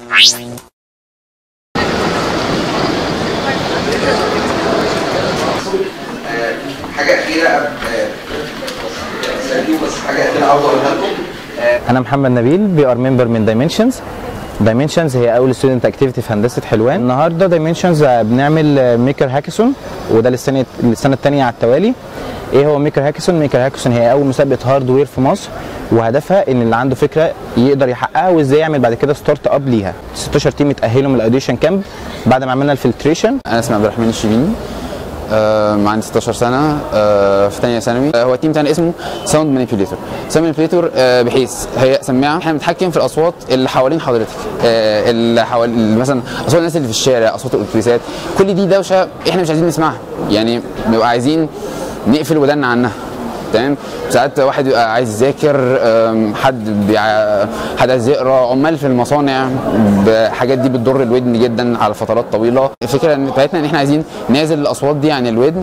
حاجه اخيره سالتيه بس حاجه اخيره عاوز اقولها لكم انا محمد نبيل بي ار ممبر من دايمنشنز دايمنشنز هي اول ستودنت اكتيفيتي في هندسه حلوان النهارده دايمنشنز بنعمل ميكر هاكاثون وده للسنه السنه الثانيه على التوالي ايه هو ميكر هاكاثون ميكر هاكاثون هي اول مسابقه هاردوير في مصر وهدفها ان اللي عنده فكره يقدر يحققها وازاي يعمل بعد كده ستارت اب ليها 16 تيم اتاهلوا من الاوديشن كامب بعد ما عملنا الفلتريشن انا اسمي عبد الرحمن الشبيني آه عندي 16 سنه آه في ثانيه ثانوي آه هو التيم بتاعنا اسمه ساوند مانيبيوليتور ساوند مانيبيوليتور آه بحيث هي سماعه احنا بنتحكم في الاصوات اللي حوالين حضرتك آه اللي حوالين مثلا اصوات الناس اللي في الشارع اصوات الاتوبيسات كل دي دوشه احنا مش عايزين نسمعها يعني بنبقى عايزين نقفل ودنا عنها تمام ساعات واحد يبقى عايز يذاكر آم، حد بيع... حد عايز يقرا عمال في المصانع الحاجات دي بتضر الودن جدا على فترات طويله الفكره إن- بتاعتنا ان احنا عايزين نازل الاصوات دي عن الودن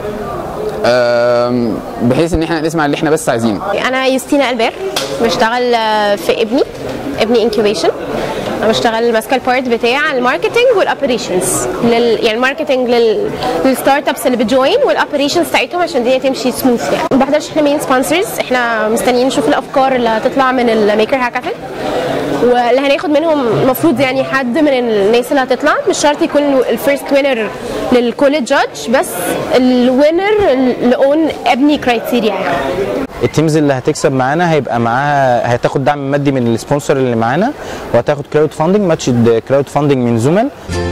آم، بحيث ان احنا نسمع اللي احنا بس عايزينه انا يوستينا البير بشتغل آه، في ابني ابني انكيوبيشن انا بشتغل ماسكه البارت بتاع الماركتنج والاوبريشنز لل... يعني الماركتنج لل... للستارت ابس اللي بتجوين والاوبريشنز بتاعتهم عشان الدنيا تمشي سموث يعني ما بحضرش احنا مين سبونسرز احنا مستنيين نشوف الافكار اللي هتطلع من الميكر هاكاثون واللي هناخد منهم المفروض يعني حد من الناس اللي هتطلع مش شرط يكون الفيرست وينر للكل جادج بس الوينر اللي اون ابني كرايتيريا يعني التيمز اللي هتكسب معانا هيبقى معاها هتاخد دعم مادي من السبونسر اللي معانا وهتاخد كراود فاندنج ماتش كراود فاندنج من زمل